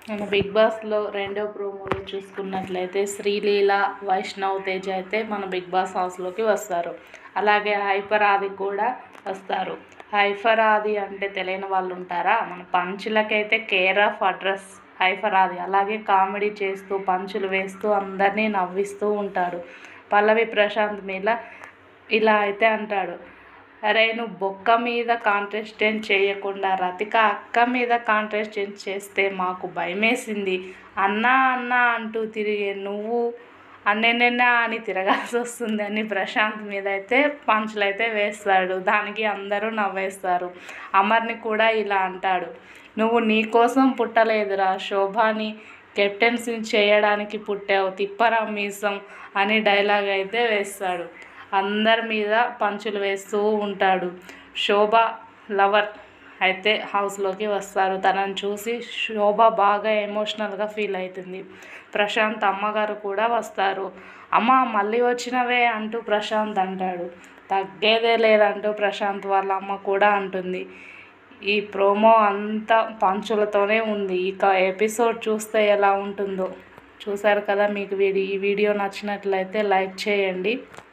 మన బిగ్ బాస్లో రెండో ప్రోమోలో చూసుకున్నట్లయితే శ్రీలీల వైష్ణవ్ తేజ అయితే మన బిగ్ బాస్ హౌస్లోకి వస్తారు అలాగే హైపర్ ఆది కూడా వస్తారు హైఫర్ ఆది అంటే తెలియని వాళ్ళు ఉంటారా మన పంచులకైతే care of address hyper Aadi అలాగే కామెడీ చేస్తూ పంచులు వేస్తూ అందరినీ నవ్విస్తూ ఉంటాడు పల్లవి ప్రశాంత్ మీద ఇలా అయితే అంటాడు అరే నువ్వు బొక్క మీద కాంటెస్టెంట్ చేయకుండా రతిక అక్క మీద కాంటెస్టెంట్ చేస్తే మాకు భయమేసింది అన్నా అన్నా అంటూ తిరిగే నువ్వు అన్నెన్నెన్నా అని తిరగాల్సి వస్తుంది అని ప్రశాంత్ మీద అయితే పంచులు అయితే వేస్తాడు దానికి అందరూ నవ్వేస్తారు అమర్ని కూడా ఇలా అంటాడు నువ్వు నీ కోసం పుట్టలేదురా శోభాని కెప్టెన్సీ చేయడానికి పుట్టావు తిప్పరా మీసం అని డైలాగ్ అయితే వేస్తాడు అందరి మీద పంచులు వేస్తూ ఉంటాడు శోభ లవర్ అయితే హౌస్లోకి వస్తారు తనని చూసి శోభ బాగా ఎమోషనల్గా ఫీల్ అవుతుంది ప్రశాంత్ అమ్మగారు కూడా వస్తారు అమ్మ మళ్ళీ వచ్చినవే అంటూ ప్రశాంత్ అంటాడు తగ్గేదే లేదంటూ ప్రశాంత్ వాళ్ళ అమ్మ కూడా అంటుంది ఈ ప్రోమో అంతా పంచులతోనే ఉంది ఇక ఎపిసోడ్ చూస్తే ఎలా ఉంటుందో చూసారు కదా మీకు వీడి ఈ వీడియో నచ్చినట్లయితే లైక్ చేయండి